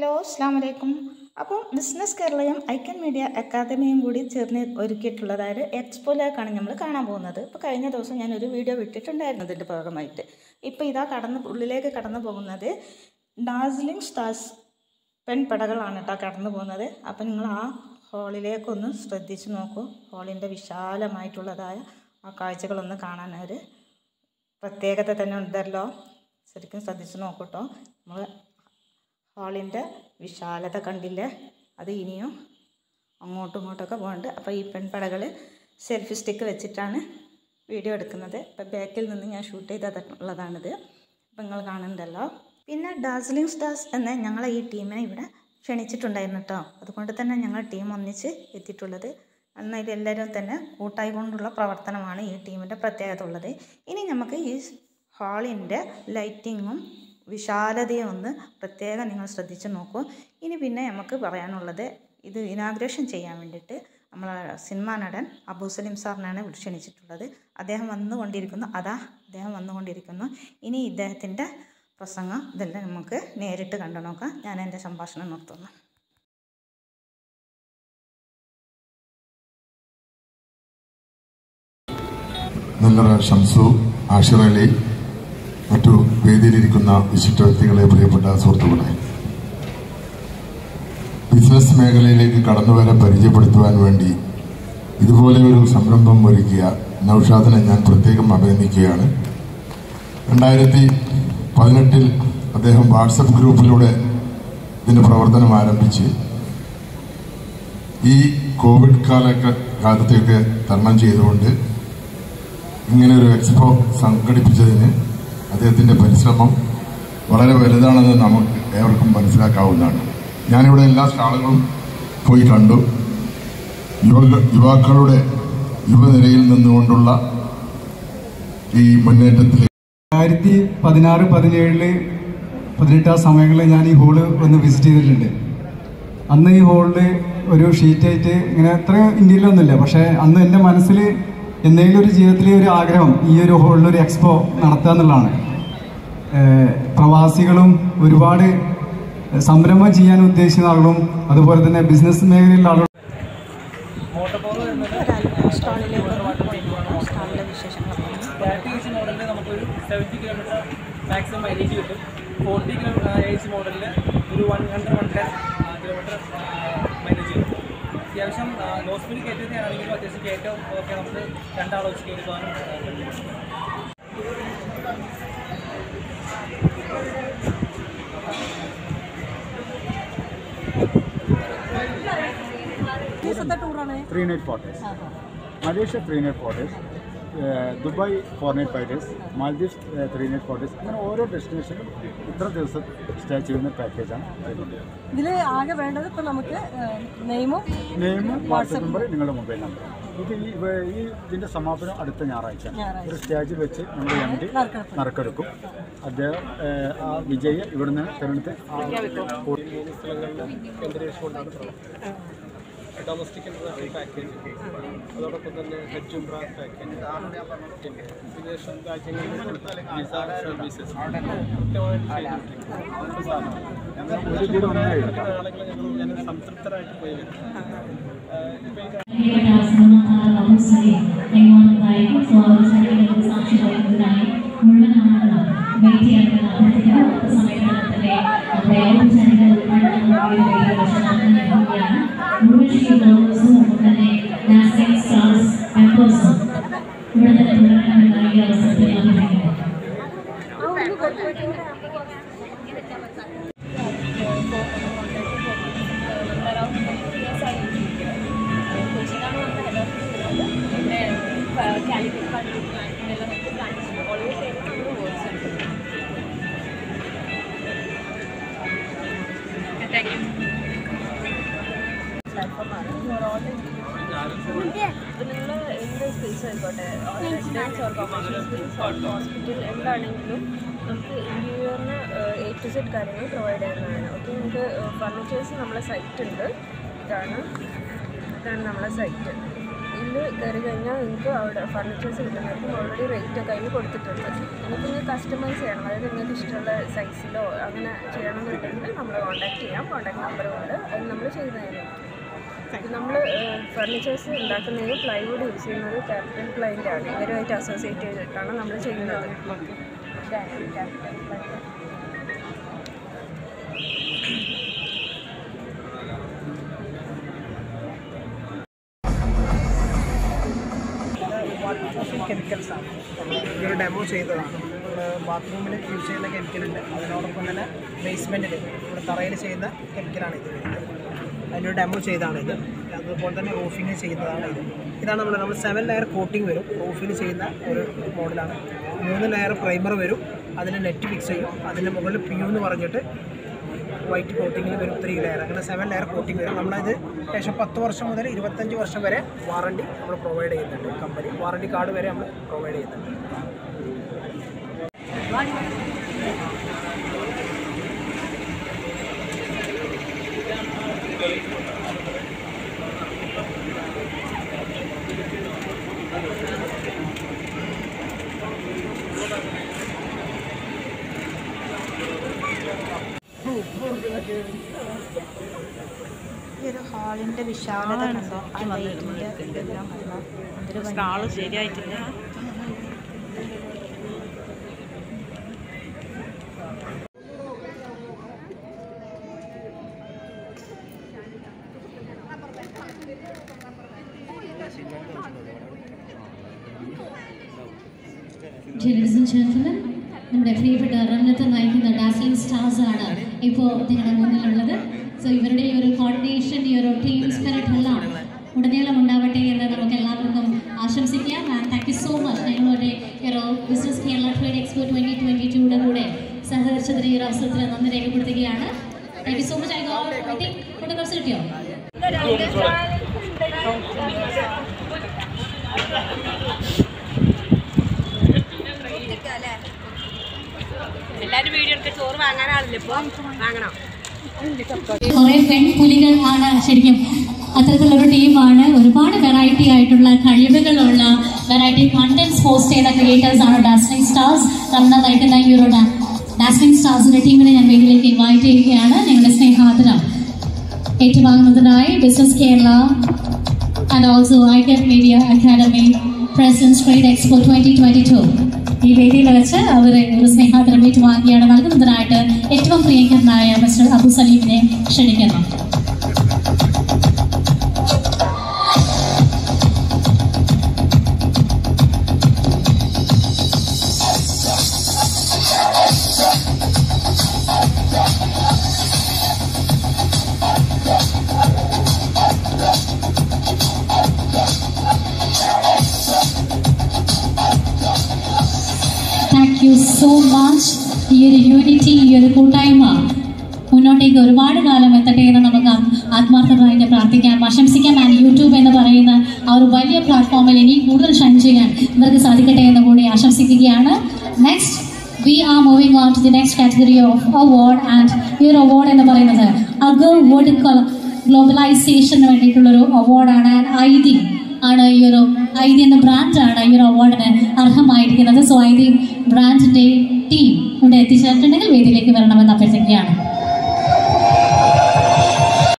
Hello അസ്സാം വലൈക്കും അപ്പോൾ ബിസിനസ് കേരളയും ഐക്യൻ മീഡിയ അക്കാദമിയും കൂടി ചേർന്ന് ഒരുക്കിയിട്ടുള്ളതായ ഒരു എക്സ്പോയിലേക്കാണ് നമ്മൾ കാണാൻ പോകുന്നത് ഇപ്പോൾ കഴിഞ്ഞ ദിവസം ഞാനൊരു വീഡിയോ വിട്ടിട്ടുണ്ടായിരുന്നു ഇതിൻ്റെ ഭാഗമായിട്ട് ഇപ്പോൾ ഇതാ കടന്ന് ഉള്ളിലേക്ക് കടന്നു പോകുന്നത് ഡാർജിലിംഗ് സ്റ്റാർസ് പെൺപടകളാണ് കേട്ടോ കടന്നു പോകുന്നത് അപ്പം നിങ്ങൾ ആ ഹാളിലേക്കൊന്ന് ശ്രദ്ധിച്ച് നോക്കൂ ഹാളിൻ്റെ വിശാലമായിട്ടുള്ളതായ ആ കാഴ്ചകളൊന്ന് കാണാൻ ഒരു പ്രത്യേകത തന്നെ ഉണ്ടല്ലോ ശരിക്കും ശ്രദ്ധിച്ച് നോക്കൂട്ടോ നമ്മൾ ഹാളിൻ്റെ വിശാലത കണ്ടില്ലേ അത് ഇനിയും അങ്ങോട്ടും ഇങ്ങോട്ടൊക്കെ പോകുന്നുണ്ട് അപ്പോൾ ഈ പെൺപടകൾ സെൽഫി സ്റ്റിക്ക് വെച്ചിട്ടാണ് വീഡിയോ എടുക്കുന്നത് അപ്പോൾ ബാക്കിൽ നിന്ന് ഞാൻ ഷൂട്ട് ചെയ്തതുള്ളതാണിത് അപ്പോൾ നിങ്ങൾ കാണുന്നുണ്ടല്ലോ പിന്നെ ഡാർജിലിംഗ് സ്റ്റാർസ് എന്ന ഞങ്ങളെ ഈ ടീമിനെ ഇവിടെ ക്ഷണിച്ചിട്ടുണ്ടായിരുന്നു കേട്ടോ അതുകൊണ്ട് തന്നെ ഞങ്ങൾ ടീം ഒന്നിച്ച് എത്തിയിട്ടുള്ളത് എന്നാൽ എല്ലാവരും തന്നെ കൂട്ടായി കൊണ്ടുള്ള പ്രവർത്തനമാണ് ഈ ടീമിൻ്റെ പ്രത്യേകത ഉള്ളത് ഇനി നമുക്ക് ഈ ഹാളിൻ്റെ ലൈറ്റിങ്ങും വിശാലതയും ഒന്ന് പ്രത്യേകം നിങ്ങൾ ശ്രദ്ധിച്ച് നോക്കൂ ഇനി പിന്നെ നമുക്ക് പറയാനുള്ളത് ഇത് ഇനാഗ്രേഷൻ ചെയ്യാൻ വേണ്ടിയിട്ട് നമ്മളെ സിനിമാ നടൻ അബൂ സലീം സാറിനാണ് ഇവിടെ ക്ഷണിച്ചിട്ടുള്ളത് അദ്ദേഹം വന്നുകൊണ്ടിരിക്കുന്നു അതാ അദ്ദേഹം വന്നുകൊണ്ടിരിക്കുന്നു ഇനി ഇദ്ദേഹത്തിൻ്റെ പ്രസംഗം ഇതെല്ലാം നമുക്ക് നേരിട്ട് കണ്ടു നോക്കാം ഞാൻ എൻ്റെ സംഭാഷണം നിർത്തുന്നു നെല്ലറ ഷംസു ആഷിർ അലി മറ്റു വേദിയിലിരിക്കുന്ന വിശിഷ്ട വ്യക്തികളെ പ്രിയപ്പെട്ട സുഹൃത്തുക്കളെ ബിസിനസ് മേഖലയിലേക്ക് കടന്നുവരാൻ പരിചയപ്പെടുത്തുവാൻ വേണ്ടി ഇതുപോലെ ഒരു സംരംഭം ഒരുക്കിയ നൌഷാദിനെ ഞാൻ പ്രത്യേകം അഭിനന്ദിക്കുകയാണ് രണ്ടായിരത്തി പതിനെട്ടിൽ അദ്ദേഹം വാട്സപ്പ് ഗ്രൂപ്പിലൂടെ ഇതിന്റെ പ്രവർത്തനം ആരംഭിച്ച് ഈ കോവിഡ് കാലൊക്കെ കാലത്തേക്ക് തരണം ചെയ്തുകൊണ്ട് ഇങ്ങനെ ഒരു എക്സ്പോ സംഘടിപ്പിച്ചതിന് അദ്ദേഹത്തിന്റെ പരിശ്രമം വളരെ വലുതാണെന്ന് നമുക്ക് ഏവർക്കും മനസ്സിലാക്കാവുന്നതാണ് ഞാനിവിടെ എല്ലാ സ്റ്റാളുകളും പോയി കണ്ടു യുവ യുവാക്കളുടെ യുവനിരയിൽ നിന്നുകൊണ്ടുള്ള ഈ മുന്നേറ്റത്തിൽ രണ്ടായിരത്തി പതിനാറ് പതിനേഴില് പതിനെട്ട് ആ സമയങ്ങളിൽ ഞാൻ ഈ ഹോള് ഒന്ന് വിസിറ്റ് ചെയ്തിട്ടുണ്ട് അന്ന് ഈ ഹോളിൽ ഒരു ഷീറ്റായിട്ട് ഇങ്ങനെ അത്ര ഇന്ത്യയിലൊന്നുമില്ല പക്ഷേ അന്ന് എൻ്റെ മനസ്സിൽ എന്തെങ്കിലും ഒരു ജീവിതത്തിലെ ഒരു ആഗ്രഹം ഈ ഒരു ഹോളിൽ ഒരു എക്സ്പോ നടത്തുക എന്നുള്ളതാണ് ഏഹ് പ്രവാസികളും ഒരുപാട് സംരംഭം ചെയ്യാൻ ഉദ്ദേശിക്കുന്ന ആളുകളും അതുപോലെ തന്നെ ബിസിനസ് മേഖലയിലുള്ള ആളുകളും സ്റ്റാളിലെ വിശേഷങ്ങൾ തേർട്ടി എച്ച് മോഡലിൽ നമുക്കൊരു സെവൻറ്റി കിലോമീറ്റർ മാക്സിമം മൈലേജ് കിട്ടും ഫോർട്ടി കിലോ എച്ച് മോഡലിൽ ഒരു one hundred one ten kilometre mileage കിട്ടും അത്യാവശ്യം ലോ സ്പീഡ് കയറ്റുന്നതാണെങ്കിലും അത്യാവശ്യം കയറ്റം ഒക്കെ നമുക്ക് രണ്ടാളെ വെച്ച് കയറി പോകാനും ആ, പറ്റും three night four days Malaysia three night four days Dubai four night five days Maldives three night four days അങ്ങനെ ഓരോ ഡെസ്റ്റിനേഷനും ഇത്ര ദിവസം സ്റ്റേ ചെയ്യുന്ന പാക്കേജാണ് ഇതിൽ ആകെ വേണ്ടത് ഇപ്പം നമുക്ക് നെയിമും നെയിമും വാട്സപ്പ് നമ്പർ നിങ്ങളുടെ മൊബൈൽ നമ്പർ ഇത് ഈ വ- ഈ ഇതിൻ്റെ സമാപനം അടുത്ത ഞായറാഴ്ച ഞായറാഴ്ച. ഒരു സ്റ്റേജിൽ വെച്ച് നമ്മുടെ എം ഡി നറുക്കെടുപ്പ്. നറുക്കെടുക്കും അദ്ദേഹം ഏഹ്, ആ വിജയെ ഇവിടുന്ന് തിരഞ്ഞെടുത്ത് ഡൊമസ്റ്റിക് ഇന്റർനാഷണൽ പാക്കേജ് അതോടൊപ്പം തന്നെ ഹജ്ജ് ഉംറ പാക്കേജ് പിന്നെ വിദേശ രാജ്യങ്ങളിലേക്കുള്ള വിസ സർവീസസ് കൃത്യമായിട്ട് ചെയ്തുകൊണ്ടിരിക്കുന്നു ഒരു ഇതിൽ ഒന്നേ ഉള്ളൂ. ആളുകൾ ഞങ്ങൾ ഞാൻ സംതൃപ്തരായിട്ട് പോയി വരും ഇപ്പം ഈ പ്രിയപ്പെട്ട സിനിമാതാരം അബു സലീം നെയ്മാനത്തായി സ്വാഗത സംഘടനയുടെ സാക്ഷി വഹിക്കുന്നതിനായി മുഴുവൻ ആളുകളും വെയിറ്റ് ചെയ്യാൻ അഭ്യർത്ഥിക്കുന്നു സമയത്താണ് തന്നെ നമ്മുടെ ഔപചാരിക ഉദ്ഘാടനം നൽകുകയാണ് മുഴുവൻ ഷീറ്റോസും ഒപ്പം തന്നെ നാസിക് സ്റ്റാർസ് മെമ്പേഴ്സും ഇവിടെ തന്നെ തുടരാൻ നൽകിയ അവസരത്തിൽ അഭിനയിക്കുന്നു നിങ്ങൾ എന്ത് സ്പേസ് ആയിക്കോട്ടെ residence or commercial space or hospital എന്താണെങ്കിലും നമുക്ക് ഇന്റീരിയറിന് എ ടു സെഡ് കാര്യങ്ങൾ പ്രൊവൈഡ് ചെയ്യുന്നതാണ് ഓക്കെ നമുക്ക് ഫർണിച്ചേഴ്സ് നമ്മളെ സൈറ്റ് ഉണ്ട് ഇതാണ് ഇതാണ് നമ്മളെ സൈറ്റ് ഇതിൽ കയറി കഴിഞ്ഞാൽ നിങ്ങൾക്ക് അവിടെ ഫർണിച്ചേഴ്സ് കിട്ടുന്നതായിരിക്കും ഓൾറെഡി റേറ്റ് ഒക്കെ അതിൽ കൊടുത്തിട്ടുണ്ട് നിങ്ങൾക്ക് ഇനി കസ്റ്റമൈസ് ചെയ്യണം അതായത് നിങ്ങൾക്ക് ഇഷ്ടമുള്ള സൈസിലോ അങ്ങനെ ചെയ്യണമെന്നുണ്ടെങ്കിൽ നമ്മളെ കോൺടാക്ട് ചെയ്യാം കോൺടാക്ട് നമ്പറും ഉണ്ട് അത് നമ്മൾ ചെയ്തതായിരിക്കും നമ്മൾ ഫർണിച്ചേഴ്സ് ഉണ്ടാക്കുന്നത് പ്ലൈവുഡ് യൂസ് ചെയ്യുന്നത് ക്യാപിറ്റൽ പ്ലൈൻ്റെ ആണ് ഇവരുമായിട്ട് അസോസിയേറ്റ് ചെയ്തിട്ടാണ് നമ്മൾ ചെയ്യുന്നത് capital ply water proofing chemicals ആണ് ഈ ഒരു ഡെമോ ചെയ്തതാണ് ബാത്റൂമിൽ യൂസ് ചെയ്യുന്ന കെമിക്കലുണ്ട് അതിനോടൊപ്പം തന്നെ ബേസ്മെൻറ്റിൽ നമ്മുടെ തറയിൽ ചെയ്യുന്ന കെമിക്കലാണ് ഇത് വരുന്നത് അതിനൊരു ഡെമോ ചെയ്താണ് ഇത് അതുപോലെ തന്നെ റൂഫിങ് ചെയ്യുന്നതാണ് ഇത് ഇതാണ് നമ്മൾ നമ്മൾ സെവൻ ലെയർ കോട്ടിംഗ് വരും റൂഫിൽ ചെയ്യുന്ന ഒരു മോഡലാണ് മൂന്ന് ലെയർ പ്രൈമർ വരും അതിൽ നെറ്റ് ഫിക്സ് ചെയ്യും അതിൻ്റെ മുകളിൽ പി എന്ന് പറഞ്ഞിട്ട് വൈറ്റ് കോട്ടിങ്ങിൽ വരും ത്രീ ലെയർ അങ്ങനെ സെവൻ ലെയർ കോട്ടിങ് വരും നമ്മളത് ഏകദേശം പത്ത് വർഷം മുതൽ ഇരുപത്തഞ്ച് വർഷം വരെ വാറണ്ടി നമ്മൾ പ്രൊവൈഡ് ചെയ്യുന്നുണ്ട് കമ്പനി വാറണ്ടി കാർഡ് വരെ നമ്മൾ പ്രൊവൈഡ് ചെയ്യുന്നുണ്ട് ഈ ഒരു ഹാളിൻ്റെ വിശാലത കണ്ടോ ആ ലൈറ്റിൻ്റെ ഇതെല്ലാം കണ്ടോ എന്തൊരു ഭംഗി. ശരിയായിട്ടില്ല Ladies and gentlemen, നമ്മുടെ പ്രിയപ്പെട്ട റണ്ണത്തെ നയിക്കുന്ന ഡാസ്ലിംഗ് സ്റ്റാർസ് ആണ് ഇപ്പോൾ നിങ്ങളുടെ മുന്നിലുള്ളത് സോ ഇവരുടെ ഈ ഒരു കോർഡിനേഷൻ ഈ ഒരു ടീം സ്പിരിറ്റ് എല്ലാം ഉടനീളം ഉണ്ടാവട്ടെ എന്ന് നമുക്ക് എല്ലാവർക്കും ആശംസിക്കാം and thank you so much ഞങ്ങളുടെ ഈ ഒരു business Kerala trade expo twenty twenty ടൂയുടെ കൂടെ സഹകരിച്ചതിന് ഈ ഒരു അവസരത്തിൽ നന്ദി രേഖപ്പെടുത്തുകയാണ് thank you so much I go I think photographs കിട്ടിയോ എല്ലാരും വീഡിയോ എടുക്ക ചോറ് വാങ്ങാനാളില്ല ഇപ്പൊ വാങ്ങണം കുറെ പെൺപുലികൾ ആണ് ശരിക്കും അത്തരത്തിലൊരു ടീമാണ് ഒരുപാട് വെറൈറ്റി ആയിട്ടുള്ള കഴിവുകളുള്ള വെറൈറ്റി കണ്ടന്റ്സ് പോസ്റ്റ് ചെയ്യുന്ന ക്രിയേറ്റേഴ്സ് ആണ് ഡാസ്ലിംഗ് സ്റ്റാർസ് റണ്ണ നയിക്കുന്ന ഈ ഒരു ഡാസ്ലിംഗ് സ്റ്റാർസിന്റെ ടീമിനെ ഞാൻ വേദിയിലേക്ക് ഇൻവൈറ്റ് ചെയ്യുകയാണ് ഞങ്ങളുടെ സ്നേഹാദരം ഏറ്റുവാങ്ങുന്നതിനായി business Kerala and also I കെറ്റ് media academy presence trade expo twenty twenty two ഈ വേദിയിൽ വെച്ച് അവരെ ഒരു സ്നേഹാദരം ഏറ്റുവാങ്ങിയാണ് നൽകുന്നതിനായിട്ട് ഏറ്റവും പ്രിയങ്കരനായ മിസ്റ്റർ അബു സലീമിനെ ക്ഷണിക്കുന്നു താങ്ക് യു സോ മച്ച് ഈ ഒരു യൂണിറ്റി ഈ ഒരു കൂട്ടായ്മ മുന്നോട്ടേക്ക് ഒരുപാട് കാലം എത്തട്ടെ എന്ന് നമുക്ക് ആ- ആത്മാർത്ഥമായിട്ട് പ്രാർത്ഥിക്കാം ആശംസിക്കാം ആൻഡ് യൂട്യൂബ് എന്ന് പറയുന്ന ആ ഒരു വലിയ പ്ലാറ്റ്ഫോമിൽ ഇനി കൂടുതൽ ഷൈൻ ചെയ്യാൻ ഇവർക്ക് സാധിക്കട്ടെ എന്ന് കൂടി ആശംസിക്കുകയാണ് next we are moving on to the next category of award and ഈ ഒരു അവാർഡ് എന്ന് പറയുന്നത് അഗർ വേൾഡ് ഗ്ലോബലൈസേഷന് വേണ്ടിയിട്ടുള്ളൊരു അവാർഡാണ് ആൻഡ് ഐ ഡി ആണ് ഈ ഒരു ഐ ഡി എന്ന ബ്രാൻഡാണ് ഈ ഒരു അവാർഡിന് അർഹമായിരിക്കുന്നത് സോ ഐ ഡി ബ്രാൻഡിന്റെ ടീം ഇവിടെ എത്തിച്ചേർന്നിട്ടുണ്ടെങ്കിൽ വേദിയിലേക്ക് വരണമെന്ന് അഭ്യർത്ഥിക്കുകയാണ്